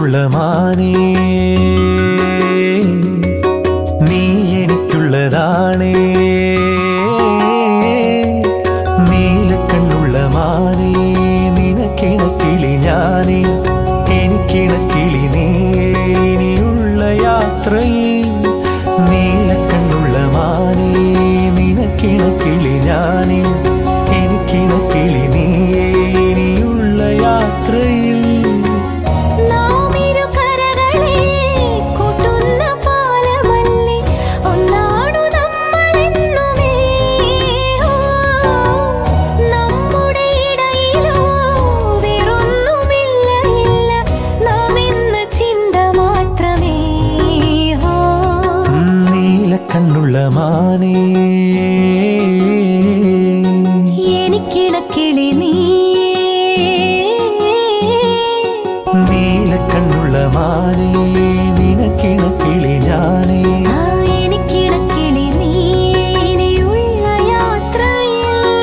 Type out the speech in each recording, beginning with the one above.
എനിക്കുള്ള മാനേ നീ എനിക്കുള്ളതാണേ നീലക്കണ്ണുള്ള മാനേ നിനക്കിണക്കിളി ഞാനേ എനിക്കിണക്കിളി നീയേ ഇനിയുള്ള യാത്രയിൽ നീലക്കണ്ണുള്ള മാനേ നിനക്കിണക്കിളി ഞാനേ എനിക്കിണക്കിളി നീയേ ഇനിയുള്ള യാത്രയിൽ നാം ഇരു കരകളെ കൂട്ടുന്ന പാലമല്ലേ ഒന്നാണു നമ്മളെന്നുമേ ഓ, നമ്മുടെ ഇടയിലോ വേറൊന്നുമില്ല ഇല്ല നാം എന്ന ചിന്ത മാത്രമേ ഓ നീലക്കണ്ണുള്ള മാനേ എനിക്കിടക്കിളി നീ നീലക്കണ്ണുള്ള മാനേ നിനക്കിണക്കിളി ഞാനേ ആ എനിക്കിടക്കിളി നീ ഇനിയുള്ള യാത്രയിൽ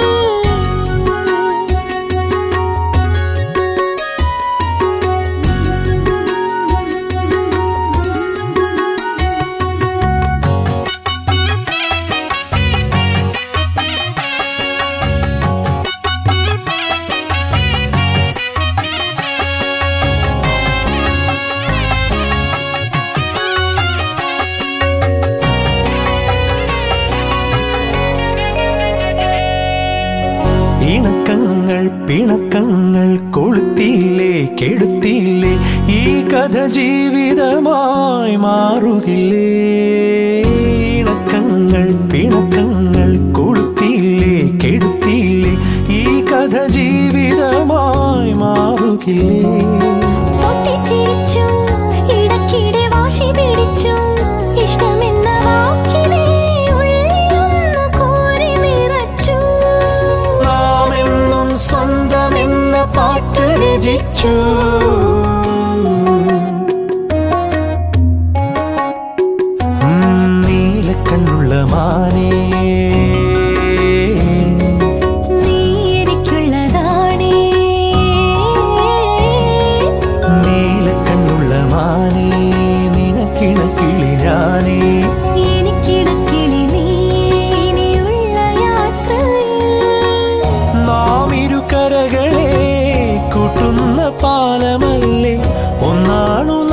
ഇണക്കങ്ങൾ പിണക്കങ്ങൾ കൊളുത്തിയില്ലേ കെടുത്തിയില്ലേ ഈ കഥ ജീവിതമായി മാറുകില്ലേ ഇണക്കങ്ങൾ പിണക്കങ്ങൾ കൊളുത്തിയില്ലേ കെടുത്തിയില്ലേ ഈ കഥ ജീവിതമായി മാറുകില്ലേ പൊട്ടിച്ചിരിച്ചും ഇടയ്ക്കിടെ വാശി പിടിച്ചും ഇഷ്ടമെന്ന വാക്കിനെ ഉള്ളിലൊന്ന് കോരി നിറച്ചു നാം എന്നും സ്വന്തമെന്ന പാട്ട് രചിച്ചു ഉം, നീലക്കണ്ണുള്ള മാനേ നീ എനിക്കുള്ളതാണേ നീലക്കണ്ണുള്ള മാനേ നിനക്കിണക്കിളി ഞാനേ എനിക്കിടക്കിളി നീ ഇനിയുള്ള യാത്രയിൽ നാം ഇരു കരകളെ കൂട്ടുന്ന പാലമല്ലേ ഒന്നാണു